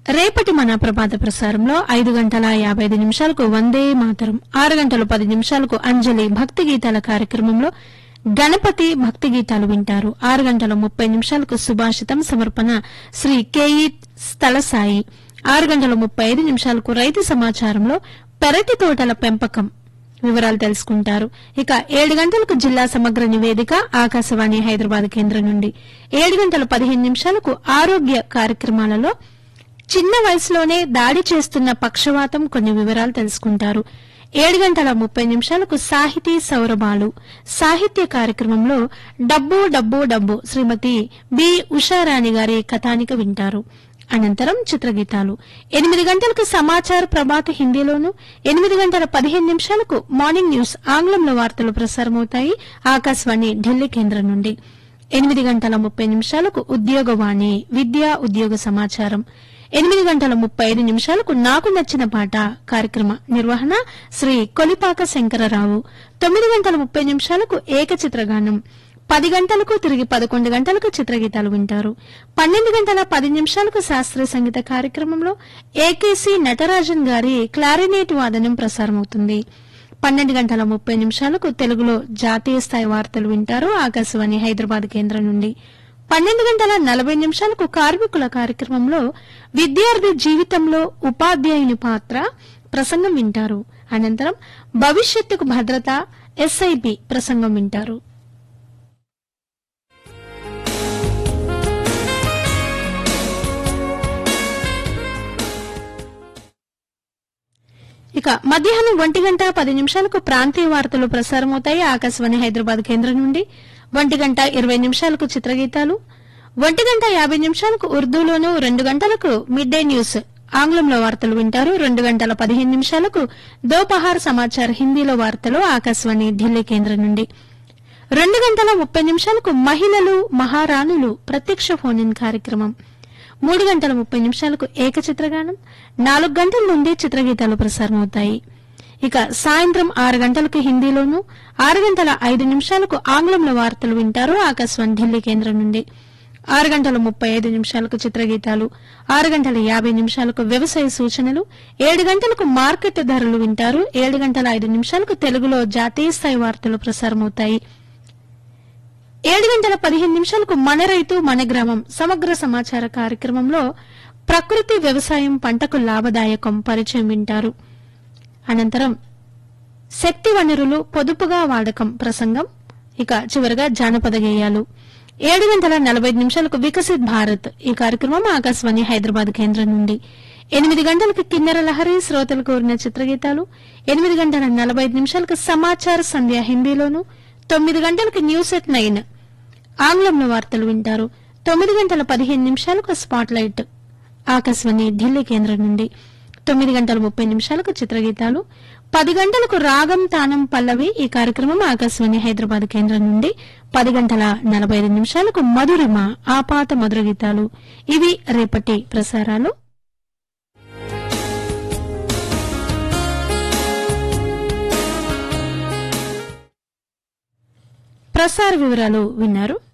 రేపటి మన ప్రభాత ప్రసారంలో ఐదు గంటల యాభై ఐదు నిమిషాలకు వందే మాతరం ఆరు గంటల పది నిమిషాలకు అంజలి భక్తి గీతాల కార్యక్రమంలో గణపతి భక్తి గీతాలు వింటారు ఆరు గంటల ముప్పై నిమిషాలకు సుభాషితం సమర్పణ శ్రీ కేఈ స్థలసాయి ఆరు గంటల ముప్పై ఐదు నిమిషాలకు రైతు సమాచారంలో పెరటి తోటల పెంపకం వివరాలు తెలుసుకుంటారు ఇక ఏడు గంటలకు జిల్లా సమగ్ర నివేదిక ఆకాశవాణి హైదరాబాద్ కేంద్రం నుండి ఏడు గంటల పదిహేను నిమిషాలకు ఆరోగ్య కార్యక్రమాలలో చిన్న వయసులోనే దాడి చేస్తున్న పక్షవాతం కొన్ని వివరాలు తెలుసుకుంటారు ఏడు గంటల ముప్పై నిమిషాలకు సాహితీ సౌరభాలు సాహిత్య కార్యక్రమంలో డబ్బు డబ్బు డబ్బు శ్రీమతి బి ఉషారాణి గారి కథానిక వింటారు అనంతరం చిత్రగీతాలు ఎనిమిది గంటలకు సమాచార ప్రభాత హిందీలోను ఎనిమిది గంటల పదిహేను నిమిషాలకు మార్నింగ్ న్యూస్ ఆంగ్లంలో వార్తలు ప్రసారమవుతాయి ఆకాశవాణి ఢిల్లీ కేంద్రం నుండి ఎనిమిది గంటల ముప్పై నిమిషాలకు ఉద్యోగవాణి విద్యా ఉద్యోగ సమాచారం ఎనిమిది గంటల ముప్పై ఐదు నిమిషాలకు నాకు నచ్చిన పాట కార్యక్రమ నిర్వహణ శ్రీ కొలిపాక శంకరరావు తొమ్మిది గంటల ముప్పై నిమిషాలకు ఏకచిత్రగానం పది గంటలకు తిరిగి పదకొండు గంటలకు చిత్రగీతాలు వింటారు పన్నెండు గంటల పది నిమిషాలకు శాస్త్రీయ సంగీత కార్యక్రమంలో ఏకేసి నటరాజన్ గారి క్లారినేట్ వాదనం ప్రసారమవుతుంది పన్నెండు గంటల ముప్పై నిమిషాలకు తెలుగులో జాతీయ స్థాయి వార్తలు వింటారు ఆకాశవాణి హైదరాబాద్ కేంద్రం నుండి పన్నెండు గంటల నలభై నిమిషాలకు కార్మికుల కార్యక్రమంలో విద్యార్థి జీవితంలో ఉపాధ్యాయుని పాత్ర ప్రసంగం వింటారు అనంతరం భవిష్యత్తుకు భద్రత ఎస్ఐపి ప్రసంగం వింటారు ఇక మధ్యాహ్నం ఒంటి గంట పది నిమిషాలకు ప్రాంతీయ వార్తలు ప్రసారమవుతాయి ఆకాశవాణి హైదరాబాద్ కేంద్రం నుండి ఒంటి గంట ఇరవై నిమిషాలకు చిత్రగీతాలు ఒంటి గంట యాభై నిమిషాలకు ఉర్దూలోను రెండు గంటలకు మిడ్ డే న్యూస్ ఆంగ్లంలో వార్తలు వింటారు రెండు గంటల పదిహేను నిమిషాలకు దోపహార్ సమాచార్ హిందీలో వార్తలు ఆకాశవాణి ఢిల్లీ కేంద్రం నుండి రెండు గంటల ముప్పై నిమిషాలకు మహిళలు మహారాణులు ప్రత్యక్ష ఫోన్ ఇన్ కార్యక్రమం మూడు గంటల ముప్పై నిమిషాలకు ఏకచిత్రగానం నాలుగు గంటల నుండి చిత్రగీతాలు ప్రసారమవుతాయి ఇక సాయంత్రం ఆరు గంటలకు హిందీలోను ఆరు గంటల ఐదు నిమిషాలకు ఆంగ్లంలో వార్తలు వింటారు ఆకాశవాణి ఢిల్లీ కేంద్రం నుండి ఆరు గంటల ముప్పై ఐదు నిమిషాలకు చిత్రగీతాలు ఆరు గంటల యాభై నిమిషాలకు వ్యవసాయ సూచనలు ఏడు గంటలకు మార్కెట్ ధరలు వింటారు ఏడు గంటల ఐదు నిమిషాలకు తెలుగులో జాతీయ స్థాయి వార్తలు ప్రసారమవుతాయి ఏడు గంటల పదిహేను నిమిషాలకు మన రైతు మన గ్రామం సమగ్ర సమాచార కార్యక్రమంలో ప్రకృతి వ్యవసాయం పంటకు లాభదాయకం పరిచయం వింటారు అనంతరం శక్తి వనరులు పొదుపుగా వాడకం ప్రసంగం ఇక చివరగా జానపద గేయాలు ఏడు గంటల నలభై ఐదు నిమిషాలకు వికసిత్ భారత్ ఈ కార్యక్రమం ఆకాశవాణి హైదరాబాద్ కేంద్రం నుండి ఎనిమిది గంటలకు కిన్నెర లహరి శ్రోతలు కోరిన చిత్రగీతాలు ఎనిమిది గంటల నలభై ఐదు నిమిషాలకు సమాచార సంధ్య హిందీలోను తొమ్మిది గంటలకు న్యూస్ ఎట్ నైన్ ఆంగ్లంలో వార్తలు వింటారు తొమ్మిది గంటల పదిహేను నిమిషాలకు స్పాట్ లైట్ ఆకాశవాణి ఢిల్లీ కేంద్రం నుండి తొమ్మిది గంటల ముప్పై నిమిషాలకు చిత్రగీతాలు పది గంటలకు రాగం తానం పల్లవి ఈ కార్యక్రమం ఆకాశవాణి హైదరాబాద్ కేంద్రం నుండి పది గంటల నలభై ఐదు నిమిషాలకు మధురిమ ఆపాత మధుర గీతాలు ఇవి రేపటి ప్రసారాలు ప్రసార వివరాలు విన్నారు